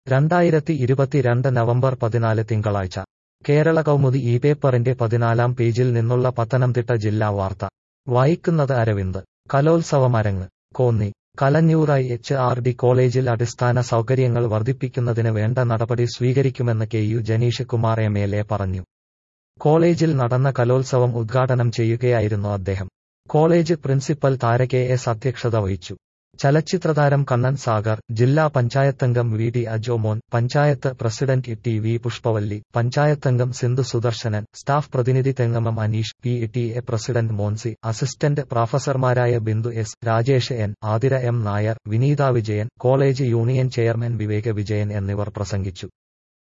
രണ്ടായിരത്തി ഇരുപത്തിരണ്ട് നവംബർ പതിനാല് തിങ്കളാഴ്ച കേരള കൗമുദി ഈ പേപ്പറിന്റെ പതിനാലാം പേജിൽ നിന്നുള്ള പത്തനംതിട്ട ജില്ലാ വാർത്ത വായിക്കുന്നത് അരവിന്ദ് കലോത്സവമരങ്ങ് കോന്നി കലഞ്ഞൂറായി എച്ച് ആർ ഡി കോളേജിൽ അടിസ്ഥാന സൗകര്യങ്ങൾ വർദ്ധിപ്പിക്കുന്നതിന് വേണ്ട നടപടി സ്വീകരിക്കുമെന്ന് K U Janeesh Kumar M L A പറഞ്ഞു കോളേജിൽ നടന്ന കലോത്സവം ഉദ്ഘാടനം ചെയ്യുകയായിരുന്നു അദ്ദേഹം college principal Thara K S അധ്യക്ഷത വഹിച്ചു ചലച്ചിത്രതാരം കണ്ണൻ സാഗർ ജില്ലാ പഞ്ചായത്തംഗം V D Ajomon panchayat president T V Pushpavalli പഞ്ചായത്തംഗം സിന്ധു സുദർശനൻ സ്റ്റാഫ് പ്രതിനിധി Thengamam Aneesh P T A president Monsi assistant പ്രൊഫസർമാരായ Bindu S Rajesh N Athira M Nair Vineetha Vijayan college union chairman Vivek Vijayan എന്നിവർ പ്രസംഗിച്ചു